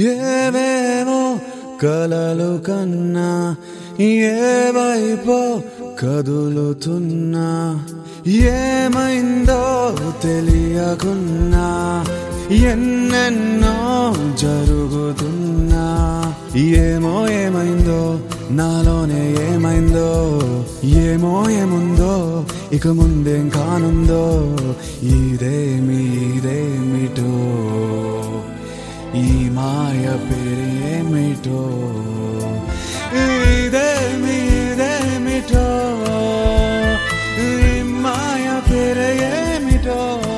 ఏవేవో కలలు కన్నా ఏ వైపో కదులుతున్నా ఏమైందో తెలియకున్నా ఎన్నెన్నో జరుగుతున్నా ఏమో ఏమైందో నాలోనే ఏమైందో ఏమో ఏముందో ఇక ముందేం కానుందో ఇదేమి ఇదేమిటో ఈ మాయ పేరేమిటో ఇదేమి ఇదేమిటో ఈ మాయ పేరేమిటో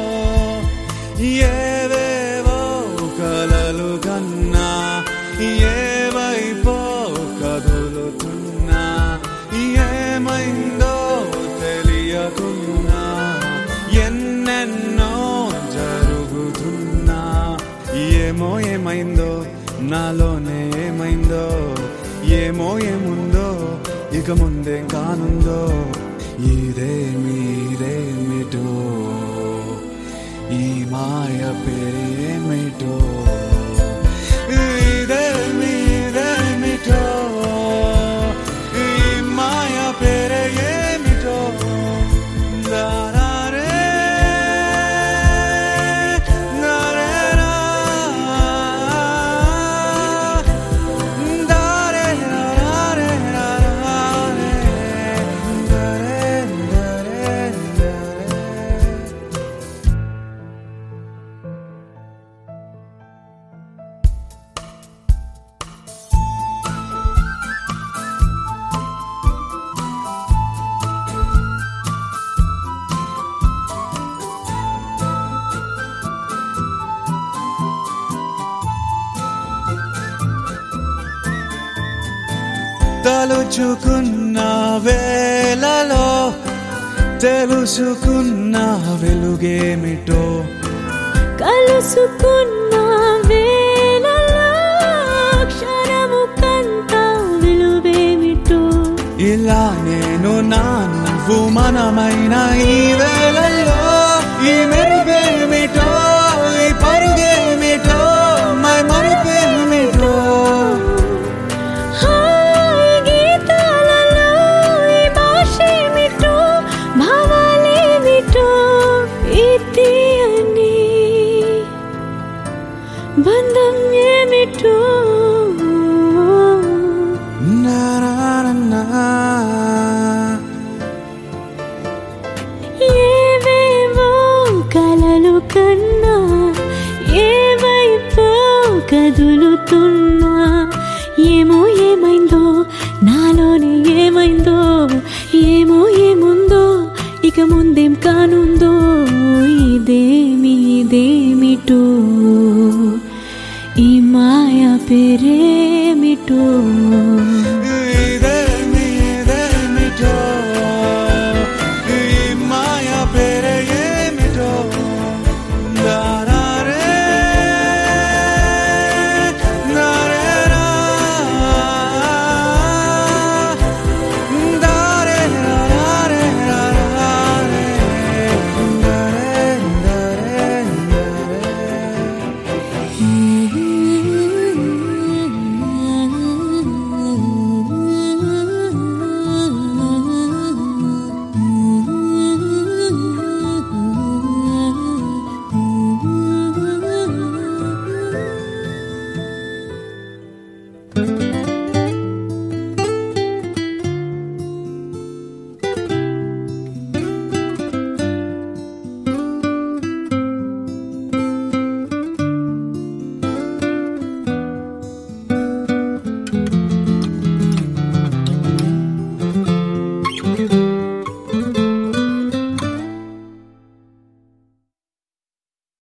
ఏవేవో కలలు కన్నా ఏ వైపో కదులుతున్నా ఏమైందో తెలియకున్నా ఎన్నెన్నో జరుగుతున్నా ఏమో ఏమైందో నాలోనే ఏమైందో ఏమో ఏముందో ఇక ముందేం కానుందో ఇదేమి ఇదేమిటో ఈ మాయ పేరేమిటో ఇదేమి ఇదేమిటో ఈ మాయ పేరే ఏమిటో దారారే దారేరా దారే దారే దారే దారే దారే దారే తలుచుకున్న వేలలో తెలుసుకున్న వెలుగేమిటో కలుసుకున్న వేళలో క్షణము కంత విలువేమిటో ఇలా నేను నా నువ్వు మనమైన ఈ వేళల్లో ఈ మెరుగేమిటో ఈ పరుగేమిటో మై మరుపేమిటో హాయ్ గీతాలలో ఈ భాషేమిటో భావాలేమిటో ఇది అని బంధం ఏమిటో నా నా నా నా. ఏవేవో కలలు కన్నా ఏవైపో కదులుతున్నా ఏమో ఏమైందో నాలోనే ఏమైందో ఏమో ఏముందో ఇక ముందేం కానుందో ఇదేమి ఇదేమిటో ఈ మాయ పేరేమిటో